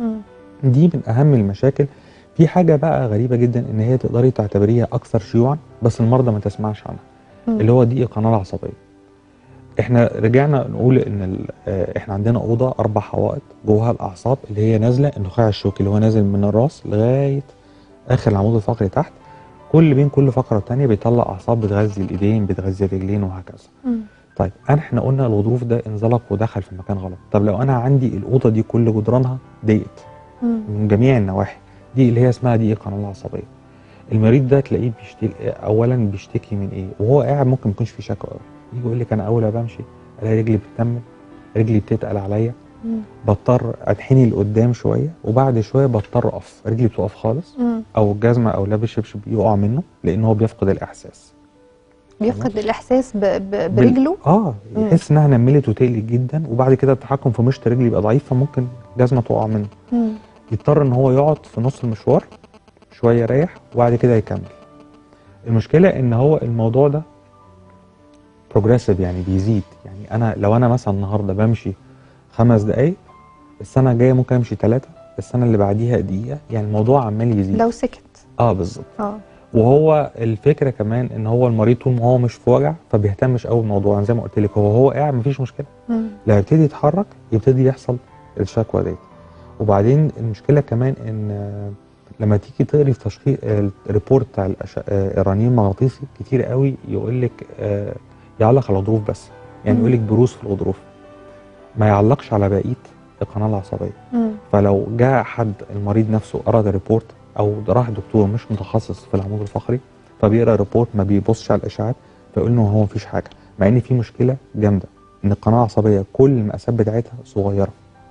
مم. دي من اهم المشاكل في حاجه بقى غريبه جدا ان هي تقدري تعتبريها اكثر شيوعا بس المرضى ما تسمعش عنها مم. اللي هو ضيق القناه العصبيه احنا رجعنا نقول ان ال- آه، احنا عندنا اوضه اربع حوائط جواها الاعصاب اللي هي نازله النخاع الشوكي اللي هو نازل من الراس لغايه اخر العمود الفقري تحت كل بين كل فقره والتانيه بيطلع اعصاب بتغذي الايدين بتغذي الرجلين وهكذا مم. طيب انا احنا قلنا الغضروف ده انزلق ودخل في مكان غلط طب لو انا عندي الاوضه دي كل جدرانها ضيقت مم. من جميع النواحي دي اللي هي اسمها ضيق القناه العصبيه المريض ده تلاقيه بيشتكي اولا بيشتكي من ايه وهو قاعد ممكن ما يكونش في شكوى قوي يجي يقول لك انا اول ما بمشي الاقي رجلي بتنمل رجلي بتتقل عليا مم. بضطر اتحني لقدام شويه وبعد شويه بضطر اقف رجلي بتقف خالص مم. او الجزمه او لابس شبشب يقع منه لان هو بيفقد الاحساس بيفقد الاحساس ب... ب... بال- برجله اه مم. يحس انها نملت وتقلت جدا وبعد كده التحكم في مشط رجلي يبقى ضعيف فممكن جزمه تقع منه مم. يضطر ان هو يقعد في نص المشوار شويه يريح وبعد كده يكمل المشكله ان هو الموضوع ده بروجريسيف يعني بيزيد يعني انا لو انا مثلا النهارده بمشي خمس دقايق السنه الجايه ممكن امشي ثلاثه السنه اللي بعديها دقيقه يعني الموضوع عمال يزيد لو سكت اه بالظبط اه وهو الفكره كمان ان هو المريض طول ما هو مش في وجع فبيهتمش قوي بالموضوع يعني زي ما قلت لك هو هو قاعد مفيش مشكله مم. لما يبتدي يتحرك يبتدي يحصل الشكوى ديت وبعدين المشكله كمان ان آه، لما تيجي تقري في تشخيص الريبورت بتاع الأش- آه، الرنين المغناطيسي كتير قوي يقول لك آه، يعلق على الغضروف بس يعني مم. يقول لك بروز في الغضروف ما يعلقش على بقيه القناه العصبيه مم. فلو جاء حد المريض نفسه قرا الريبورت او راح دكتور مش متخصص في العمود الفقري فبيقرا الريبورت ما بيبصش على الاشعاعات فيقول له هو مفيش حاجه مع ان في مشكله جامده ان القناه العصبيه كل المقاسات بتاعتها صغيره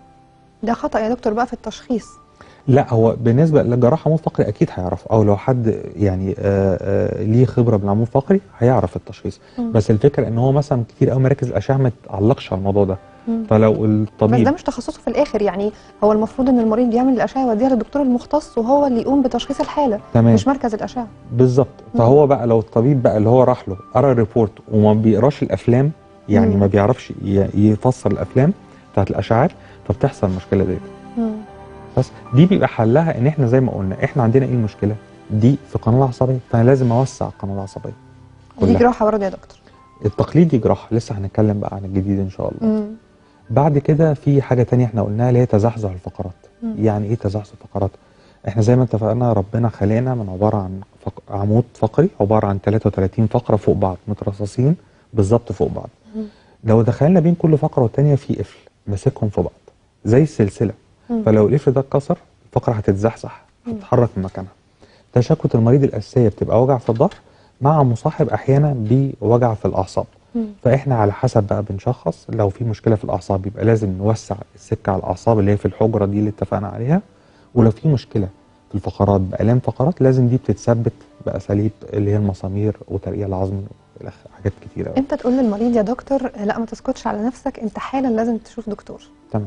ده خطأ يا دكتور بقى في التشخيص لا هو بالنسبه للجراح عمود فقري اكيد هيعرف او لو حد يعني آه آه ليه خبره بالعمود الفقري هيعرف التشخيص مم. بس الفكره ان هو مثلا كتير قوي مراكز الاشعه ما تعلقش على الموضوع ده مم. فلو بس الطبيب ده مش تخصصه في الاخر يعني هو المفروض ان المريض يعمل الاشعه يوديها للدكتور المختص وهو اللي يقوم بتشخيص الحاله تمام مش مركز الاشعه بالظبط مم. فهو بقى لو الطبيب بقى اللي هو راح له قرا الريبورت وما بيقراش الافلام يعني مم. ما بيعرفش ي- يفسر الافلام بتاعت الاشعاعات فبتحصل المشكله دي مم. بس دي بيبقى حلها ان احنا زي ما قلنا احنا عندنا ايه المشكله دي في القناه العصبيه فانا لازم اوسع القناه العصبيه دي كلها. جراحه برضه يا دكتور التقليدي جراحه لسه هنتكلم بقى عن الجديد ان شاء الله مم. بعد كده في حاجه تانية احنا قلناها اللي هي تزحزح الفقرات مم. يعني ايه تزحزح الفقرات احنا زي ما اتفقنا ربنا خلقنا من عباره عن فق... عمود فقري عباره عن 33 فقره فوق بعض مترصصين بالظبط فوق بعض مم. لو دخلنا بين كل فقره والتانيه في قفل ماسكهم في بعض زي السلسله مم. فلو القفل ده اتكسر الفقره هتتزحزح مم. هتتحرك من مكانها تشكل المريض الاساسيه بتبقى وجع في الظهر مع مصاحب احيانا بوجع في الاعصاب مم. فاحنا على حسب بقى بنشخص لو في مشكله في الاعصاب يبقى لازم نوسع السكه على الاعصاب اللي هي في الحجره دي اللي اتفقنا عليها ولو في مشكله في الفقرات بالام فقرات لازم دي بتتثبت باساليب اللي هي المسامير وترقيع العظم والى آخره، حاجات كتيره قوي امتى تقول للمريض يا دكتور لا ما تسكتش على نفسك انت حالا لازم تشوف دكتور تمام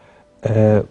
آه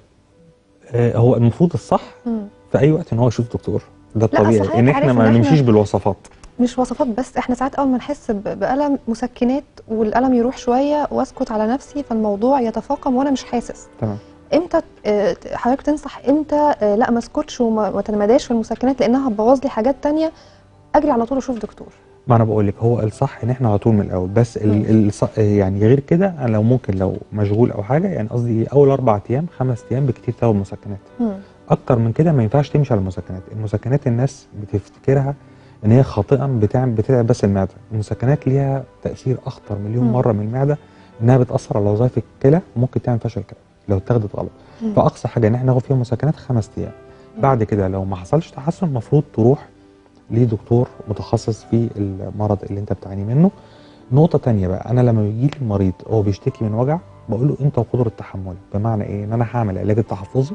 آه هو المفروض الصح مم. في اي وقت ان هو يشوف دكتور ده لا، أصل الطبيعي حضرتك ان عارف احنا إن ما إحنا- نمشيش بالوصفات مش وصفات بس احنا ساعات اول ما نحس ب- بألم مسكنات والألم يروح شوية واسكت على نفسي فالموضوع يتفاقم وانا مش حاسس تمام امتى آه، حضرتك تنصح امتى آه، لا ما اسكتش وما ما اتمداش في المسكنات لانها هتبوظ لي حاجات تانية اجري على طول اشوف دكتور ما انا بقول لك هو الصح ان احنا على طول من الاول بس ال الص- يعني غير كده انا لو ممكن لو مشغول او حاجه يعني قصدي اول اربع ايام خمس ايام بكتير تاخد مسكنات مم. اكتر من كده ما ينفعش تمشي على المسكنات المسكنات الناس بتفتكرها ان هي خاطئا بتعمل بتتعب بس المعده المسكنات ليها تاثير اخطر مليون مم. مره من المعده انها بتاثر على وظائف الكلى ممكن تعمل فشل كلى لو اتاخدت غلط مم. فاقصى حاجه ان احنا ناخد فيها مسكنات خمس ايام بعد كده لو ما حصلش تحسن المفروض تروح لدكتور متخصص في المرض اللي انت بتعاني منه نقطه تانية بقى انا لما بيجي لي المريض هو بيشتكي من وجع بقول له انت وقدره تحملك بمعنى ايه ان انا هعمل علاج التحفظي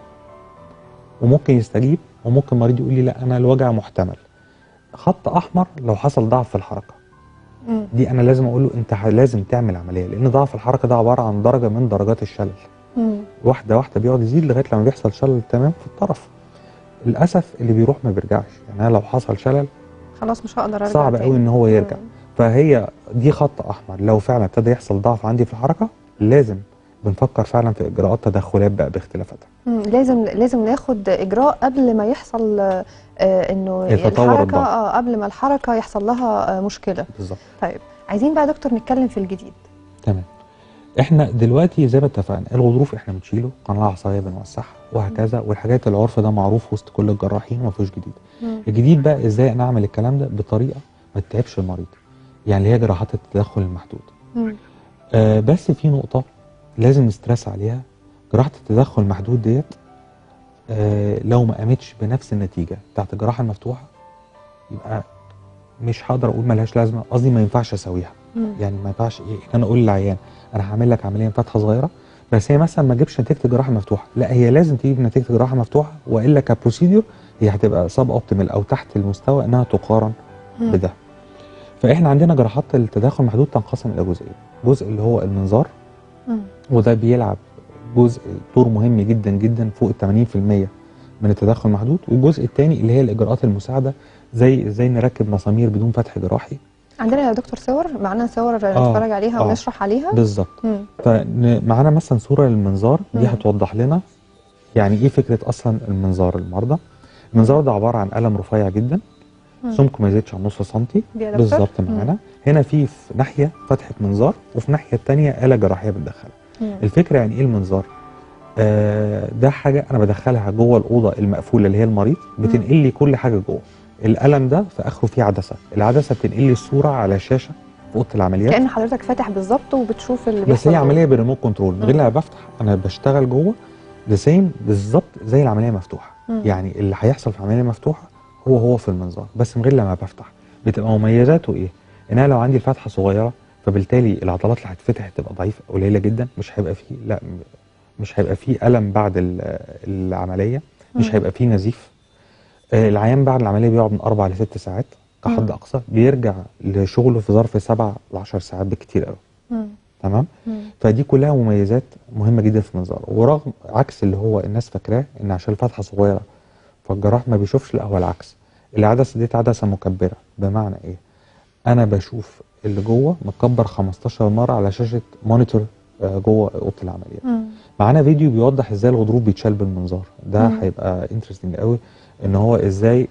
وممكن يستجيب وممكن المريض يقول لي لا انا الوجع محتمل خط احمر لو حصل ضعف في الحركه مم. دي انا لازم اقول له انت ه- لازم تعمل عمليه لان ضعف الحركه ده عباره عن درجه من درجات الشلل مم. واحده واحده بيقعد يزيد لغايه لما بيحصل شلل تمام في الطرف للاسف اللي بيروح ما بيرجعش يعني أنا لو حصل شلل خلاص مش هقدر ارجع صعب تاني. قوي ان هو يرجع مم. فهي دي خط احمر لو فعلا ابتدى يحصل ضعف عندي في الحركه لازم بنفكر فعلا في اجراءات تدخلات بقى باختلافاتها مم. لازم لازم ناخد اجراء قبل ما يحصل آه، انه يتطور الحركه الضغط. اه قبل ما الحركه يحصل لها آه، مشكله بالظبط طيب عايزين بقى يا دكتور نتكلم في الجديد تمام احنا دلوقتي زي ما اتفقنا الغضروف احنا بنشيله قناه عصبيه بنوسعها وهكذا والحاجات العرف ده معروف وسط كل الجراحين وما فيهوش جديد مم. الجديد بقى ازاي نعمل الكلام ده بطريقه ما تتعبش المريض يعني اللي هي جراحات التدخل المحدود مم. آه بس في نقطه لازم نسترس عليها جراحه التدخل المحدود ديت آه لو ما قامتش بنفس النتيجه بتاعت الجراحه المفتوحه يبقى مش هقدر اقول ملهاش لازمه قصدي ما ينفعش اسويها مم. يعني ما ينفعش ايه ان انا اقول للعيان انا هعمل لك عمليه فتحه صغيره بس هي مثلا ما تجيبش نتيجه الجراحه مفتوحه لا هي لازم تجيب نتيجه الجراحه مفتوحه والا كبروسيدور هي هتبقى سب اوبتيمال او تحت المستوى انها تقارن مم. بده فاحنا عندنا جراحات التداخل المحدود تنقسم الى جزئين جزء اللي هو المنظار مم. وده بيلعب جزء دور مهم جدا جدا فوق ال 80% من التدخل المحدود والجزء الثاني اللي هي الاجراءات المساعده زي ازاي نركب مسامير بدون فتح جراحي عندنا يا دكتور صور معانا صور آه، نتفرج عليها آه. ونشرح عليها بالظبط مم. فمعانا مثلا صوره للمنظار دي مم. هتوضح لنا يعني ايه فكره اصلا المنظار المرضى المنظار ده عباره عن قلم رفيع جدا مم. سمكه ما يزيدش عن نص سنتي دي يا دكتور؟ بالظبط معانا هنا في في ناحيه فتحه منظار وفي ناحيه الثانيه آلة جراحيه بتدخلها مم. الفكره يعني ايه المنظار آه ده حاجه انا بدخلها جوه الاوضه المقفوله اللي هي المريض بتنقل لي كل حاجه جوه القلم ده في اخره فيه عدسه العدسه بتنقل لي الصوره على شاشه في اوضه العمليات كأن حضرتك فاتح بالظبط وبتشوف اللي بس بيحصل هي جوه. عمليه بالريموت كنترول من غير مم. لما بفتح انا بشتغل جوه ذا سيم بالظبط زي العمليه مفتوحه مم. يعني اللي هيحصل في عمليه مفتوحه هو هو في المنظار بس من غير لما بفتح بتبقى مميزاته ايه ان انا لو عندي الفتحه صغيره فبالتالي العضلات اللي هتفتح تبقى ضعيفه قليله جدا مش هيبقى فيه لا م- مش هيبقى فيه الم بعد ال- العمليه مش مم. هيبقى فيه نزيف آه، العيان بعد العمليه بيقعد من اربع لست ساعات كحد مم. اقصى بيرجع لشغله في ظرف سبع ل 10 ساعات بالكتير قوي مم. تمام مم. فدي كلها مميزات مهمه جدا في المنظار ورغم عكس اللي هو الناس فاكراه ان عشان الفتحه صغيره فالجراح ما بيشوفش لا هو العكس العدسه دي عدسه مكبره بمعنى ايه انا بشوف اللي جوه متكبر 15 مره على شاشه مونيتور آه، جوه اوضه العمليات مم. معانا فيديو بيوضح ازاي الغضروف بيتشال بالمنظار ده مم. هيبقى انترستنج قوي ان هو ازاي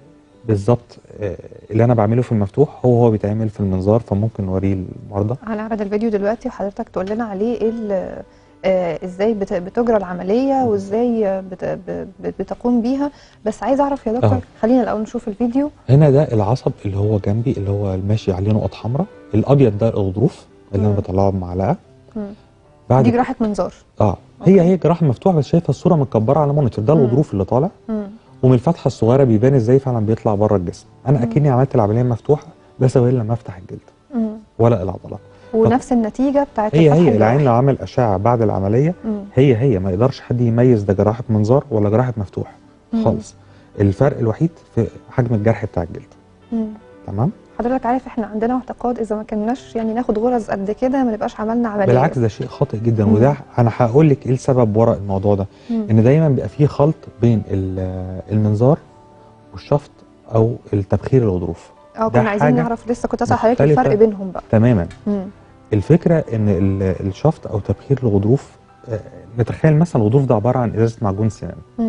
بالظبط آه، اللي انا بعمله في المفتوح هو هو بيتعمل في المنظار فممكن نوريه المرضى هنعرض الفيديو دلوقتي وحضرتك تقول لنا عليه ايه ال- آه، ازاي بت- بتجرى العمليه وازاي آه، بت- ب- ب- بتقوم بيها بس عايز اعرف يا دكتور أهو. خلينا الاول نشوف الفيديو هنا ده العصب اللي هو جنبي اللي هو الماشي عليه نقط حمراء الابيض ده الغضروف اللي انا مم. بطلعه بمعلقه مم. بعد دي كده- جراحه منظار اه هي هي جراحه مفتوحه بس شايفه الصوره متكبره على مونيتور ده مم. الغضروف اللي طالع مم. ومن الفتحه الصغيره بيبان ازاي فعلا بيطلع بره الجسم انا مم. اكني عملت العمليه مفتوحه بس غير لما افتح الجلد مم. ولا العضلات ونفس النتيجه بتاعت هي الفتح هي العين الجراحي. لو عمل اشعه بعد العمليه مم. هي هي ما يقدرش حد يميز ده جراحه منظار ولا جراحه مفتوح مم. خالص الفرق الوحيد في حجم الجرح بتاع الجلد مم. تمام حضرتك عارف احنا عندنا اعتقاد اذا ما كناش يعني ناخد غرز قد كده ما نبقاش عملنا عمليه بالعكس ده شيء خاطئ جدا مم. وده انا هقول لك ايه السبب وراء الموضوع ده مم. ان دايما بيبقى فيه خلط بين ال- المنظار والشفط او التبخير الغضروف اه ده كنا عايزين حاجة نعرف لسه كنت اسال حضرتك مختلفة. الفرق بينهم بقى تماما مم. الفكره ان ال- الشفط او تبخير الغضروف آه، نتخيل مثلا الغضروف ده عباره عن ازازه معجون سنان مم.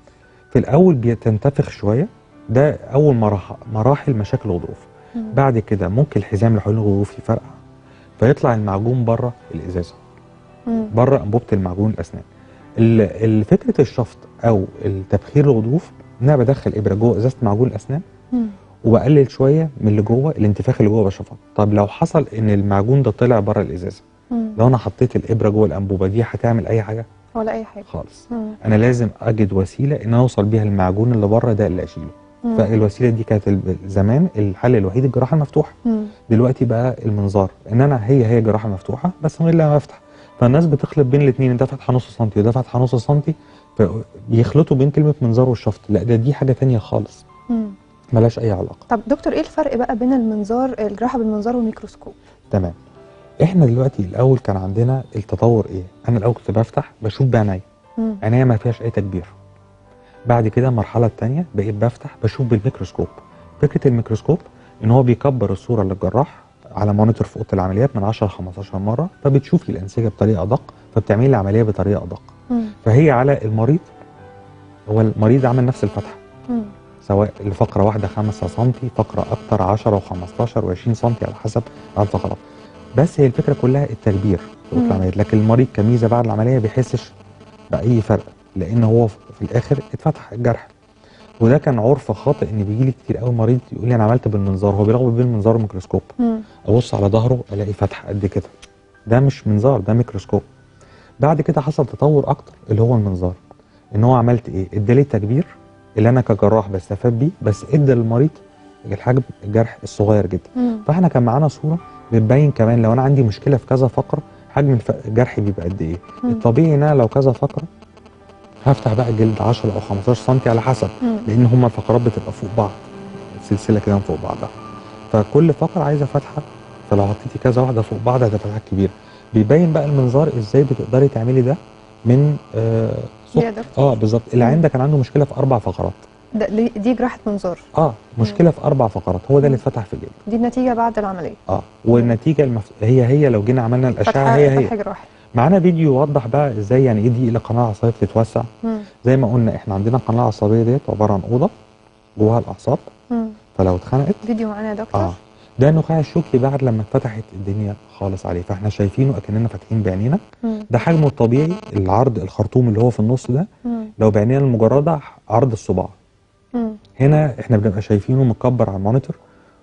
في الاول بتنتفخ شويه ده اول مراحل مراحل مشاكل الغضروف مم. بعد كده ممكن الحزام اللي حوالين الغضروف يفرقع فيطلع المعجون بره الازازه مم. بره انبوبه المعجون الاسنان ال- ال- فكره الشفط او التبخير الغضروف ان انا بدخل ابره جوه ازازه معجون الاسنان مم. وبقلل شويه من اللي جوه الانتفاخ اللي جوه بشفط طب لو حصل ان المعجون ده طلع بره الازازه مم. لو انا حطيت الابره جوه الانبوبه دي هتعمل اي حاجه ولا اي حاجه خالص مم. انا لازم اجد وسيله ان أنا اوصل بيها المعجون اللي بره ده اللي اشيله مم. فالوسيله دي كانت ال- زمان الحل الوحيد الجراحه المفتوحه مم. دلوقتي بقى المنظار ان انا هي هي جراحه مفتوحه بس من غير لما افتح فالناس بتخلط بين الاثنين ده فتحه نص سنتي وده فتحه نص سنتي فبيخلطوا بين كلمه منظار والشفط لا ده دي حاجه تانية خالص مم. ملهاش اي علاقه طب دكتور ايه الفرق بقى بين المنظار الجراحه بالمنظار والميكروسكوب تمام احنا دلوقتي الاول كان عندنا التطور ايه انا الاول كنت بفتح بشوف بعيني مم. عينيا ما فيهاش اي تكبير بعد كده المرحله الثانيه بقيت بفتح بشوف بالميكروسكوب فكره الميكروسكوب ان هو بيكبر الصوره للجراح على مونيتور في اوضه العمليات من 10 ل 15 مره فبتشوفي الانسجه بطريقه ادق فبتعملي العمليه بطريقه ادق مم. فهي على المريض هو المريض عمل نفس الفتحه مم. سواء لفقره واحده 5 سم فقره اكتر 10 و15 و20 سم على حسب الفقرات بس هي الفكره كلها التكبير في مم. العمليه لكن المريض كميزه بعد العمليه بيحسش باي فرق لان هو في الاخر اتفتح الجرح وده كان عرف خاطئ ان بيجي لي كتير قوي مريض يقول لي انا عملت بالمنظار هو بيلخبط بين المنظار والميكروسكوب مم. ابص على ظهره الاقي فتحه قد كده ده مش منظار ده ميكروسكوب بعد كده حصل تطور اكتر اللي هو المنظار ان هو عملت ايه ادالي تكبير اللي انا كجراح بستفاد بيه بس ادى للمريض الحجم الجرح الصغير جدا مم. فاحنا كان معانا صوره بتبين كمان لو انا عندي مشكله في كذا فقره حجم الف- الجرح بيبقى قد ايه مم. الطبيعي ان انا لو كذا فقره هفتح بقى الجلد 10 او 15 سم على حسب مم. لان هما الفقرات بتبقى فوق بعض سلسله كده من فوق بعضها فكل فقره عايزه فتحه فلو حطيتي كذا واحده فوق بعض هتبقى فتحات كبيره بيبين بقى المنظار ازاي بتقدري تعملي ده من آه صوت يا دكتور اه بالظبط اللي مم. عندك كان عنده مشكله في اربع فقرات ده ليه- دي جراحه منظار اه مشكله في اربع فقرات هو ده اللي اتفتح في الجلد دي النتيجه بعد العمليه اه والنتيجه المف... هي هي لو جينا عملنا الاشعه فتح هي هي فتح جراحي معانا فيديو يوضح بقى ازاي يعني ايه دي القناه العصبيه بتتوسع مم. زي ما قلنا احنا عندنا القناه العصبيه ديت عباره عن اوضه جواها الاعصاب مم. فلو اتخنقت فيديو معانا يا دكتور اه ده النخاع الشوكي بعد لما اتفتحت الدنيا خالص عليه فاحنا شايفينه اكننا فاتحين بعينينا مم. ده حجمه الطبيعي العرض الخرطوم اللي هو في النص ده مم. لو بعينينا المجرده عرض الصباع مم. هنا احنا بنبقى شايفينه مكبر على المونيتور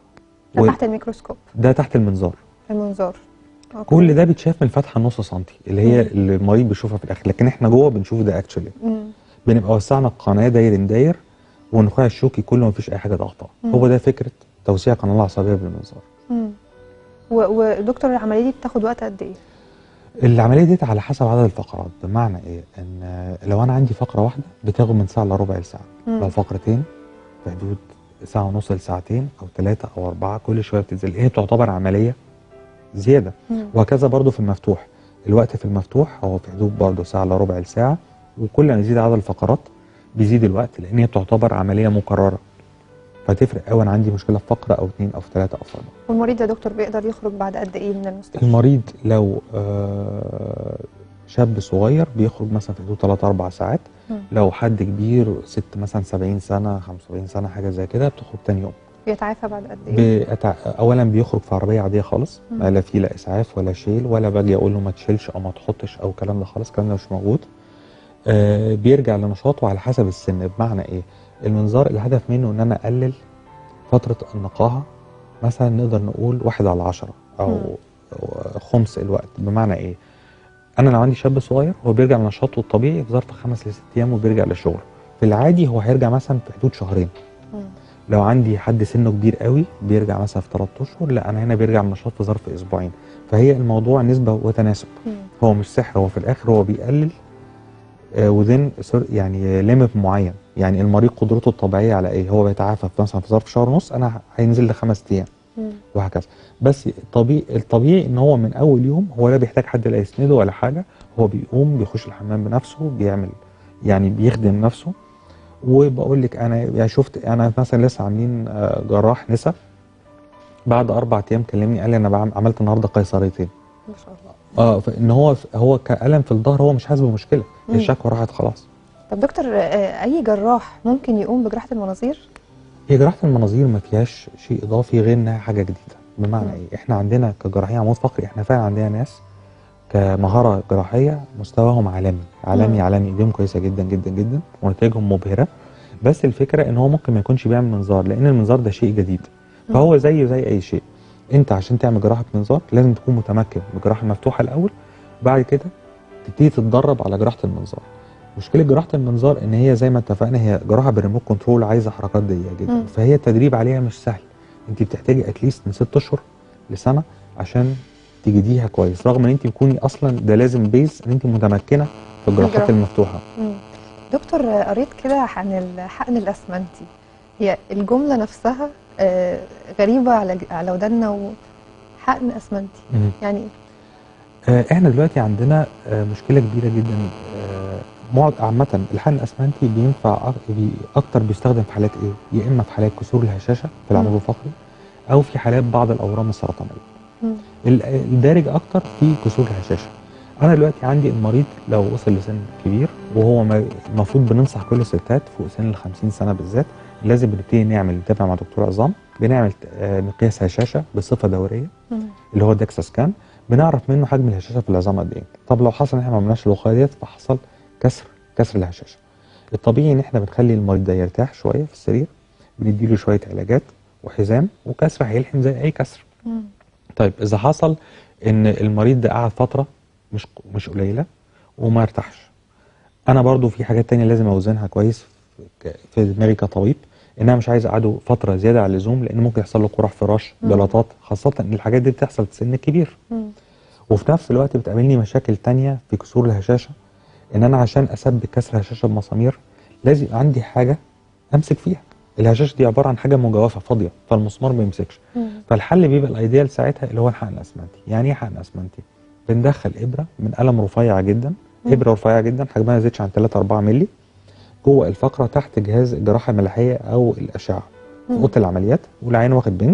ده و- تحت الميكروسكوب ده تحت المنظار المنظار أوكي. كل ده بيتشاف من الفتحه نص سنتي اللي هي اللي المريض بيشوفها في الاخر لكن احنا جوه بنشوف ده اكشولي مم. بنبقى وسعنا القناه داير داير والنخاع الشوكي كله مفيش اي حاجه ضغطاه مم. هو ده فكره توسيع القناه العصبيه بالمنظار مم. و- ودكتور العمليه دي بتاخد وقت قد ايه؟ العمليه دي على حسب عدد الفقرات بمعنى ايه ان لو انا عندي فقره واحده بتاخد من ساعه لربع ساعه مم. لو فقرتين في حدود ساعه ونص لساعتين او ثلاثه او اربعه كل شويه بتنزل هي تعتبر عمليه زياده مم. وهكذا برضو في المفتوح الوقت في المفتوح هو في حدود برضو ساعه الا ربع لساعه وكل ما يزيد عدد الفقرات بيزيد الوقت لان هي تعتبر عمليه مكرره فتفرق قوي انا عندي مشكله في فقره او اثنين او ثلاثه او اربعه والمريض يا دكتور بيقدر يخرج بعد قد ايه من المستشفى؟ المريض لو آه، شاب صغير بيخرج مثلا في حدود 3 4 ساعات مم. لو حد كبير ست مثلا 70 سنه 75 سنه حاجه زي كده بتخرج تاني يوم بيتعافى بعد قد ايه؟ بأتع... اولا بيخرج في عربيه عاديه خالص مم. لا في لا اسعاف ولا شيل ولا باجي اقول له ما تشيلش او ما تحطش او الكلام ده خالص الكلام ده مش موجود آه بيرجع لنشاطه على حسب السن بمعنى ايه المنظار الهدف منه ان انا اقلل فتره النقاهه مثلا نقدر نقول واحد على عشرة او مم. أو خمس الوقت بمعنى ايه انا لو عندي شاب صغير هو بيرجع لنشاطه الطبيعي في ظرف خمس لست ايام وبيرجع للشغل في العادي هو هيرجع مثلا في حدود شهرين مم. لو عندي حد سنه كبير قوي بيرجع مثلا في 3 اشهر لا انا هنا بيرجع النشاط في ظرف اسبوعين فهي الموضوع نسبه وتناسب مم. هو مش سحر هو في الاخر هو بيقلل وذن يعني ليميت معين يعني المريض قدرته الطبيعيه على ايه هو بيتعافى في مثلا في ظرف شهر ونص انا هينزل لخمس ايام مم. وهكذا بس الطبيعي الطبيعي ان هو من اول يوم هو لا بيحتاج حد لا يسنده ولا حاجه هو بيقوم بيخش الحمام بنفسه بيعمل يعني بيخدم نفسه وبقول لك انا يعني شفت انا مثلا لسه عاملين آه، جراح نسا بعد اربع ايام كلمني قال لي انا بعم- عملت النهارده قيصريتين ما شاء الله اه فان هو هو كالم في الظهر هو مش حاسس بمشكله مم. الشكوى راحت خلاص طب دكتور آه، اي جراح ممكن يقوم بجراحه المناظير؟ هي جراحه المناظير ما فيهاش شيء اضافي غير انها حاجه جديده بمعنى مم. ايه احنا عندنا كجراحين عمود فقري احنا فعلا عندنا ناس كمهاره جراحيه مستواهم عالمي عالمي مم. عالمي ايديهم كويسه جدا جدا جدا ونتائجهم مبهره بس الفكره ان هو ممكن ما يكونش بيعمل منظار لان المنظار ده شيء جديد مم. فهو زيه زي اي شيء انت عشان تعمل جراحه منظار لازم تكون متمكن من الجراحه المفتوحه الاول بعد كده تبتدي تتدرب على جراحه المنظار مشكله جراحه المنظار ان هي زي ما اتفقنا هي جراحه بالريموت كنترول عايزه حركات ضيقه جدا مم. فهي التدريب عليها مش سهل انت بتحتاجي اتليست من ست اشهر لسنه عشان تجديها كويس رغم ان انت تكوني اصلا ده لازم بيز ان انت متمكنه في الجراحات الجراحة. المفتوحه مم. دكتور آه، قريت كده عن الحقن الاسمنتي هي الجمله نفسها آه، غريبه على على ودنا وحقن اسمنتي مم. يعني آه، احنا دلوقتي عندنا آه، مشكله كبيره جدا آه، معظ عامه الحقن الاسمنتي بينفع أك- بي اكتر بيستخدم في حالات ايه يا اما في حالات كسور الهشاشه في العمود مم. الفقري او في حالات بعض الاورام السرطانيه مم. ال- الدارج اكتر في كسور الهشاشه انا دلوقتي عندي المريض لو وصل لسن كبير وهو ما- المفروض بننصح كل الستات فوق سن ال 50 سنه بالذات لازم بنبتدي نعمل نتابع مع دكتور عظام بنعمل آه، مقياس هشاشه بصفه دوريه مم. اللي هو داكسا سكان بنعرف منه حجم الهشاشه في العظام قد ايه طب لو حصل ان احنا ما عملناش الوقايه ديت فحصل كسر كسر الهشاشه الطبيعي ان احنا بنخلي المريض ده يرتاح شويه في السرير بنديله شويه علاجات وحزام وكسر هيلحم زي اي كسر مم. طيب اذا حصل ان المريض ده قعد فتره مش مش قليله وما ارتاحش انا برضو في حاجات تانية لازم اوزنها كويس في- في دماغي كطبيب ان انا مش عايز اقعده فتره زياده عن اللزوم لان ممكن يحصل له قرح فراش مم. جلطات خاصه ان الحاجات دي بتحصل في سن كبير مم. وفي نفس الوقت بتقابلني مشاكل تانية في كسور الهشاشه ان انا عشان اثبت كسر هشاشه بمسامير لازم يبقى عندي حاجه امسك فيها الهشاشه دي عباره عن حاجه مجوفه فاضيه فالمسمار ما يمسكش مم. فالحل بيبقى الايديال ساعتها اللي هو الحقن الاسمنتي يعني ايه حقن اسمنتي بندخل ابره من قلم رفيع جدا مم. ابره رفيعه جدا حجمها ما يزيدش عن 3 4 مللي جوه الفقره تحت جهاز الجراحه الملاحيه او الاشعه في مم. اوضه العمليات والعين واخد بنج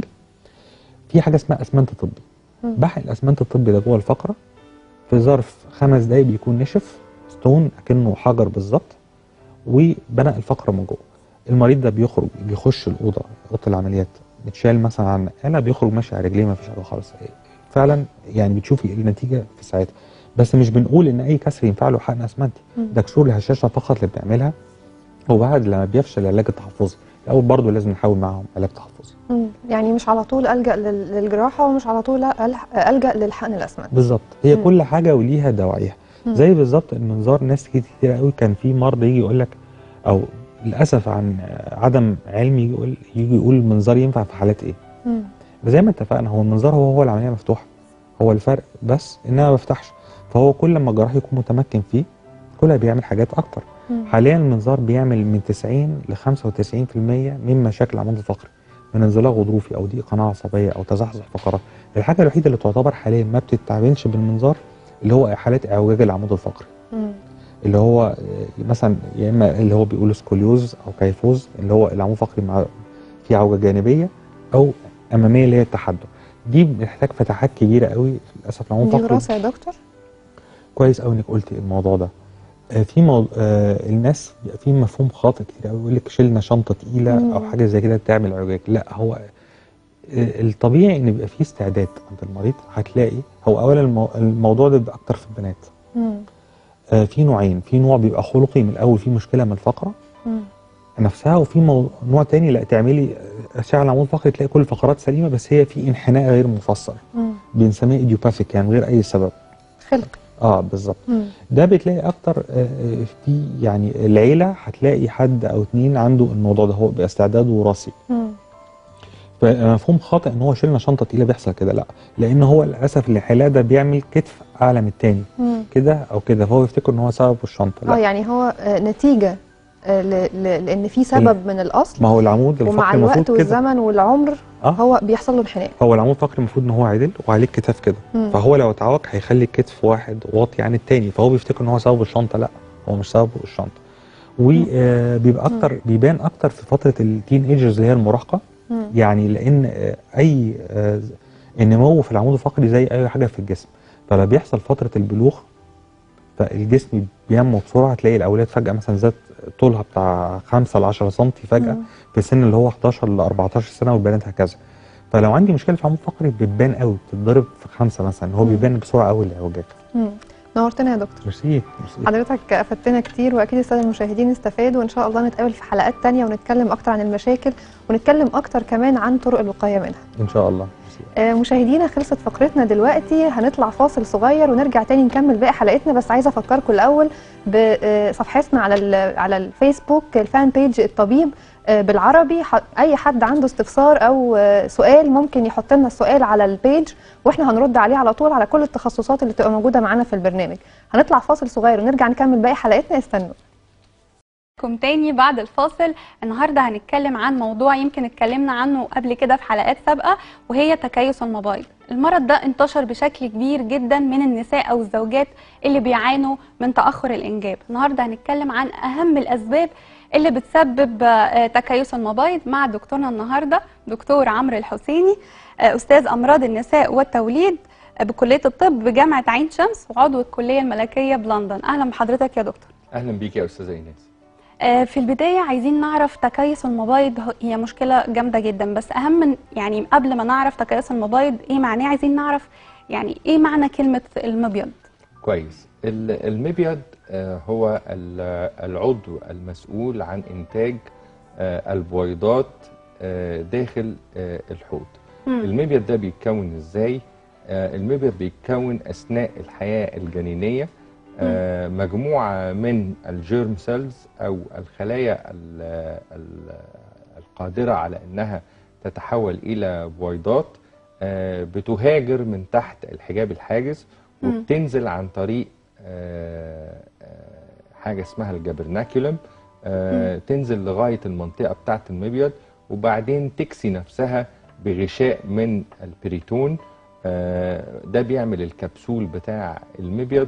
في حاجه اسمها اسمنت طبي مم. بحق الاسمنت الطبي ده جوه الفقره في ظرف خمس دقايق بيكون نشف ستون اكنه حجر بالظبط وبنى الفقره من جوه المريض ده بيخرج بيخش الاوضه اوضه العمليات متشال مثلا عن نقاله بيخرج ماشي على رجليه ما فيش حاجه خالص فعلا يعني بتشوفي النتيجه في ساعتها بس مش بنقول ان اي كسر ينفع له حقن اسمنتي مم. ده كسور الهشاشه فقط اللي بنعملها وبعد لما بيفشل العلاج التحفظي الاول برضه لازم نحاول معاهم علاج تحفظي مم. يعني مش على طول الجا لل- للجراحه ومش على طول ألح- الجا للحقن الاسمنت بالظبط هي مم. كل حاجه وليها دواعيها مم. زي بالظبط المنظار ناس كتير قوي كان في مرضى يجي يقول لك او للاسف عن عدم علم يجي يقول يجي يقول المنظار ينفع في حالات ايه مم. زي ما اتفقنا هو المنظار هو هو العمليه مفتوحه هو الفرق بس ان انا ما بفتحش فهو كل ما الجراح يكون متمكن فيه كل ما بيعمل حاجات اكتر مم. حاليا المنظار بيعمل من 90 ل 95% من مشاكل العمود الفقري من انزلاق غضروفي او ضيق قناه عصبيه او تزحزح فقرات الحاجه الوحيده اللي تعتبر حاليا ما بتتعاملش بالمنظار اللي هو حالات اعوجاج العمود الفقري مم. اللي هو آه، مثلا يا اما اللي هو بيقولوا سكوليوز او كيفوز اللي هو العمود الفقري مع في عوجه جانبيه او اماميه اللي هي التحدث دي بتحتاج فتحات كبيره قوي للاسف العمود دي الفقري وراثه يا دكتور كويس قوي انك قلتي الموضوع ده آه، في مو... آه الناس بيبقى في مفهوم خاطئ كتير قوي يقول لك شلنا شنطه تقيله مم. او حاجه زي كده تعمل علاج لا هو آه، الطبيعي ان يبقى في استعداد عند المريض هتلاقي هو اولا المو... الموضوع ده بيبقى اكتر في البنات مم. آه في نوعين في نوع بيبقى خلقي من الاول في مشكله من الفقره مم. نفسها وفي مو... نوع تاني لا تعملي اشعه العمود الفقري تلاقي كل الفقرات سليمه بس هي في انحناء غير مفسر مم. بنسميه ايديوباثيك يعني من غير اي سبب خلق اه بالظبط مم. ده بتلاقي اكتر آه، آه، في يعني العيله هتلاقي حد او اتنين عنده الموضوع ده هو باستعداد وراثي مم. فمفهوم خاطئ ان هو شلنا شنطه تقيله بيحصل كده لا لان هو للاسف الانحناء ده بيعمل كتف اعلى من التاني مم. كده او كده فهو يفتكر ان هو سببه الشنطه اه لا يعني هو آه، نتيجه آه، ل- ل- لان في سبب من الاصل ما هو العمود ومع الفقري الوقت المفروض كده والزمن والعمر اه هو بيحصل له انحناء هو العمود الفقري المفروض ان هو عدل وعليه كتاف كده مم. فهو لو اتعوج هيخلي الكتف واحد واطي عن التاني فهو بيفتكر ان هو سببه الشنطه لا هو مش سببه الشنطه وبيبقى اكتر بيبان اكتر في فتره التين ايجرز اللي هي المراهقه مم. يعني لان آه، اي آه، النمو في العمود الفقري زي اي حاجه في الجسم فلما بيحصل فتره البلوغ فالجسم بينمو بسرعه تلاقي الاولاد فجاه مثلا زاد طولها بتاع 5 ل 10 سم فجاه مم. في سن اللي هو 11 ل 14 سنه والبنات هكذا فلو عندي مشكله في العمود الفقري بتبان قوي بتتضرب في خمسه مثلا هو مم. بيبان بسرعه قوي الاعوجاج مم. نورتنا يا دكتور ميرسي ميرسي حضرتك افدتنا كتير واكيد الساده المشاهدين استفادوا وان شاء الله نتقابل في حلقات تانية ونتكلم اكتر عن المشاكل ونتكلم اكتر كمان عن طرق الوقايه منها ان شاء الله ميرسي آه، مشاهدينا خلصت فقرتنا دلوقتي هنطلع فاصل صغير ونرجع تاني نكمل باقي حلقتنا بس عايزه افكركم الاول بصفحتنا على ال- على الفيسبوك الفان بيج الطبيب آه، بالعربي ح- اي حد عنده استفسار او آه، سؤال ممكن يحط لنا السؤال على البيج واحنا هنرد عليه على طول على كل التخصصات اللي تبقى موجوده معانا في البرنامج هنطلع فاصل صغير ونرجع نكمل باقي حلقتنا استنوا كم تاني بعد الفاصل النهارده هنتكلم عن موضوع يمكن اتكلمنا عنه قبل كده في حلقات سابقه وهي تكيس المبايض المرض ده انتشر بشكل كبير جدا من النساء او الزوجات اللي بيعانوا من تاخر الانجاب النهارده هنتكلم عن اهم الاسباب اللي بتسبب آه، تكيس المبايض مع دكتورنا النهارده دكتور عمرو الحسيني آه، استاذ امراض النساء والتوليد بكليه الطب بجامعه عين شمس وعضو الكليه الملكيه بلندن اهلا بحضرتك يا دكتور اهلا بيك يا استاذه ايناس آه، في البدايه عايزين نعرف تكيس المبايض هو- هي مشكله جامده جدا بس اهم من يعني قبل ما نعرف تكيس المبايض ايه معناه عايزين نعرف يعني ايه معنى كلمه المبيض كويس ال- المبيض آه، هو ال- العضو المسؤول عن انتاج آه، البويضات آه، داخل آه، الحوض مم. المبيض ده بيتكون ازاي آه، المبيض بيتكون اثناء الحياه الجنينيه آه، مجموعه من الجيرم سيلز او الخلايا ال- ال- القادره على انها تتحول الى بويضات آه، بتهاجر من تحت الحجاب الحاجز مم. وبتنزل عن طريق آه، آه، حاجه اسمها الجبرناكيولم آه، تنزل لغايه المنطقه بتاعه المبيض وبعدين تكسي نفسها بغشاء من البريتون آه، ده بيعمل الكبسول بتاع المبيض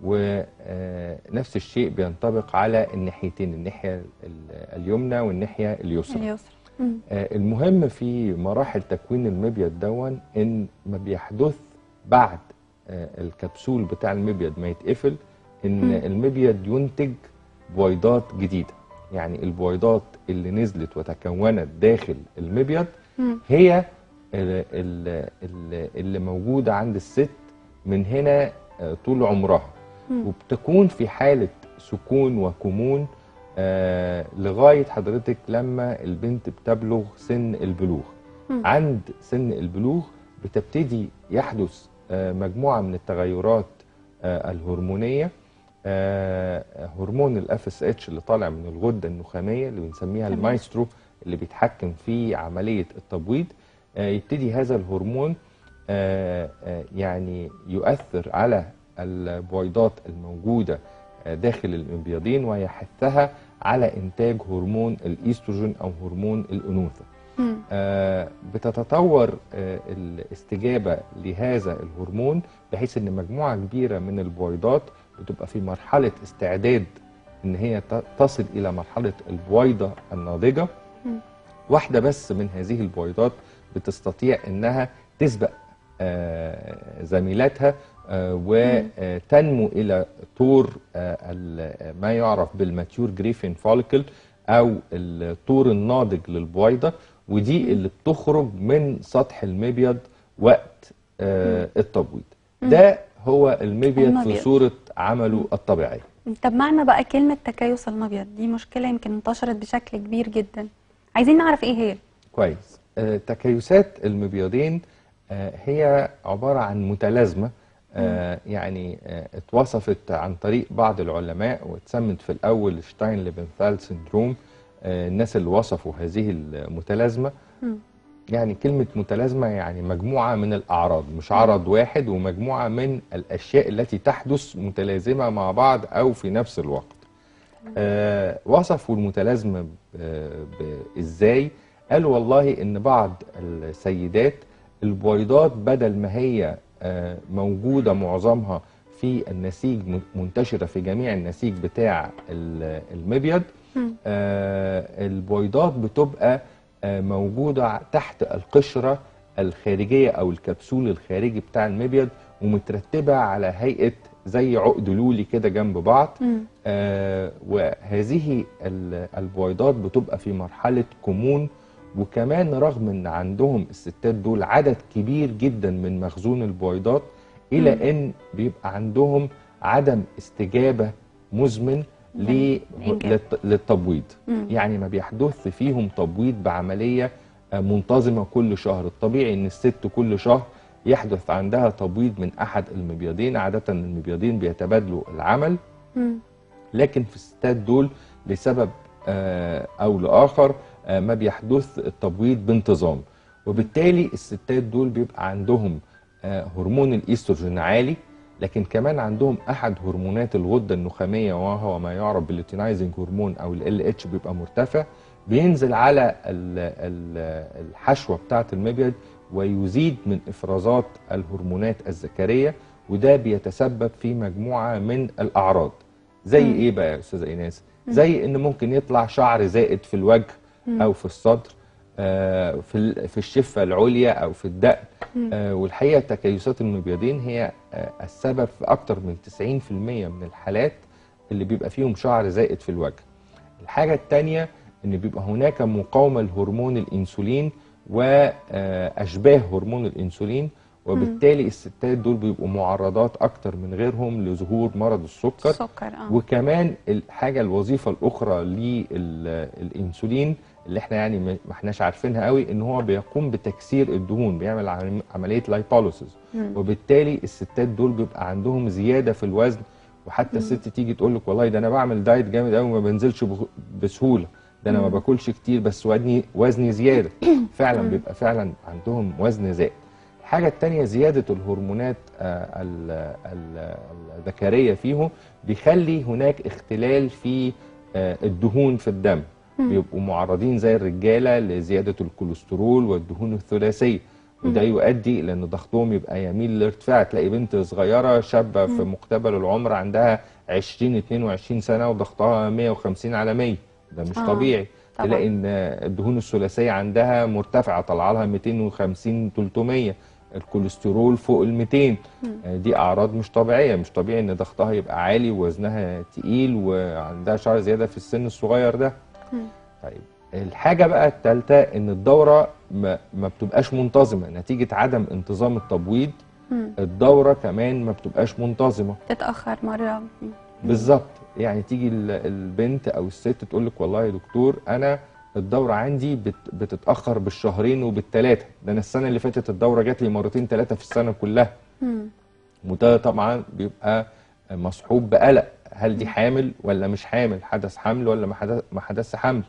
ونفس الشيء بينطبق على الناحيتين الناحيه ال- اليمنى والناحيه اليسرى اليسرى مم. آه، المهم في مراحل تكوين المبيض دون ان ما بيحدث بعد آه، الكبسول بتاع المبيض ما يتقفل ان مم. المبيض ينتج بويضات جديده يعني البويضات اللي نزلت وتكونت داخل المبيض مم. هي ال- ال- ال- اللي موجوده عند الست من هنا آه، طول عمرها مم. وبتكون في حاله سكون وكمون آه لغايه حضرتك لما البنت بتبلغ سن البلوغ مم. عند سن البلوغ بتبتدي يحدث آه مجموعه من التغيرات آه الهرمونيه آه هرمون الاف اس اتش اللي طالع من الغده النخاميه اللي بنسميها تمام. المايسترو اللي بيتحكم في عمليه التبويض آه يبتدي هذا الهرمون آه آه يعني يؤثر على البويضات الموجوده آه داخل المبيضين ويحثها على انتاج هرمون الايستروجين او هرمون الانوثه مم. آه، بتتطور آه، الاستجابة لهذا الهرمون بحيث ان مجموعة كبيرة من البويضات بتبقى في مرحلة استعداد ان هي ت- تصل الى مرحلة البويضة الناضجة مم. واحدة بس من هذه البويضات بتستطيع انها تسبق آه، زميلاتها آه، وتنمو الى طور آه، ال- ما يعرف بالماتيور جريفين فوليكل او الطور الناضج للبويضه ودي اللي بتخرج من سطح المبيض وقت آه، التبويض ده هو المبيض في المبيض. صوره عمله الطبيعيه طب معنى بقى كلمه تكيس المبيض دي مشكله يمكن انتشرت بشكل كبير جدا عايزين نعرف ايه هي كويس آه، تكيسات المبيضين آه، هي عبارة عن متلازمة آه، يعني آه، اتوصفت عن طريق بعض العلماء واتسمت في الأول شتاين ليبنثال سندروم آه، الناس اللي وصفوا هذه المتلازمة مم. يعني كلمة متلازمة يعني مجموعة من الأعراض مش عرض واحد ومجموعة من الأشياء التي تحدث متلازمة مع بعض أو في نفس الوقت آه وصفوا المتلازمة ب- ب- إزاي قالوا والله إن بعض السيدات البويضات بدل ما هي آه موجودة معظمها في النسيج م- منتشرة في جميع النسيج بتاع ال- المبيض مم. آه، البويضات بتبقى آه، موجودة تحت القشرة الخارجية أو الكبسول الخارجي بتاع المبيض ومترتبة على هيئة زي عقد لولي كده جنب بعض مم. آه، وهذه ال- البويضات بتبقى في مرحلة كمون وكمان رغم ان عندهم الستات دول عدد كبير جدا من مخزون البويضات الى ان بيبقى عندهم عدم استجابة مزمن ل- الإنجاب. للت- للتبويض مم. يعني ما بيحدث فيهم تبويض بعملية آه، منتظمة كل شهر الطبيعي ان الست كل شهر يحدث عندها تبويض من احد المبيضين عادة المبيضين بيتبادلوا العمل مم. لكن في الستات دول لسبب آه، او لاخر آه، ما بيحدث التبويض بانتظام وبالتالي الستات دول بيبقى عندهم آه، هرمون الايستروجين عالي لكن كمان عندهم احد هرمونات الغده النخاميه وهو ما يعرف باللوتينايزنج هرمون او ال اتش بيبقى مرتفع بينزل على ال- ال- الحشوه بتاعه المبيض ويزيد من افرازات الهرمونات الذكريه وده بيتسبب في مجموعه من الاعراض زي مم. ايه بقى يا استاذه ايناس زي ان ممكن يطلع شعر زائد في الوجه مم. او في الصدر آه، في ال- في الشفه العليا او في الدقن مم. آه، والحقيقه تكيسات المبيضين هي آه، السبب في اكتر من 90% من الحالات اللي بيبقى فيهم شعر زائد في الوجه. الحاجه الثانيه ان بيبقى هناك مقاومه لهرمون الانسولين واشباه هرمون الانسولين وبالتالي الستات دول بيبقوا معرضات اكتر من غيرهم لظهور مرض السكر السكر اه وكمان الحاجه الوظيفه الاخرى للانسولين اللي احنا يعني ما ما احناش عارفينها قوي ان هو بيقوم بتكسير الدهون بيعمل عم- عمليه لايبوليسيس مم. وبالتالي الستات دول بيبقى عندهم زياده في الوزن وحتى الست تيجي تقول لك والله ده انا بعمل دايت جامد قوي وما بنزلش بخ- بسهوله ده انا ما باكلش كتير بس وزني وزني زياده فعلا بيبقى فعلا عندهم وزن زائد الحاجه الثانيه زياده الهرمونات آه، ال- ال- الذكريه فيهم بيخلي هناك اختلال في آه، الدهون في الدم بيبقوا معرضين زي الرجاله لزياده الكوليسترول والدهون الثلاثيه وده يؤدي الى ان ضغطهم يبقى يميل للارتفاع تلاقي بنت صغيره شابه في مقتبل العمر عندها 20 22 سنه وضغطها 150 على 100 ده مش آه، طبيعي طبعاً. تلاقي ان الدهون الثلاثيه عندها مرتفعه طالعه لها 250 300 الكوليسترول فوق ال 200 آه، دي اعراض مش طبيعيه مش طبيعي ان ضغطها يبقى عالي ووزنها تقيل وعندها شعر زياده في السن الصغير ده طيب الحاجه بقى الثالثه ان الدوره ما, ما بتبقاش منتظمه نتيجه عدم انتظام التبويض مم. الدوره كمان ما بتبقاش منتظمه تتاخر مره مم. بالظبط يعني تيجي ال- البنت او الست تقول لك والله يا دكتور انا الدوره عندي بت بتتاخر بالشهرين وبالثلاثه ده انا السنه اللي فاتت الدوره جات لي مرتين ثلاثه في السنه كلها مم. وده طبعا بيبقى مصحوب بقلق هل دي حامل ولا مش حامل حدث حمل ولا ما حدث ما حدث حمل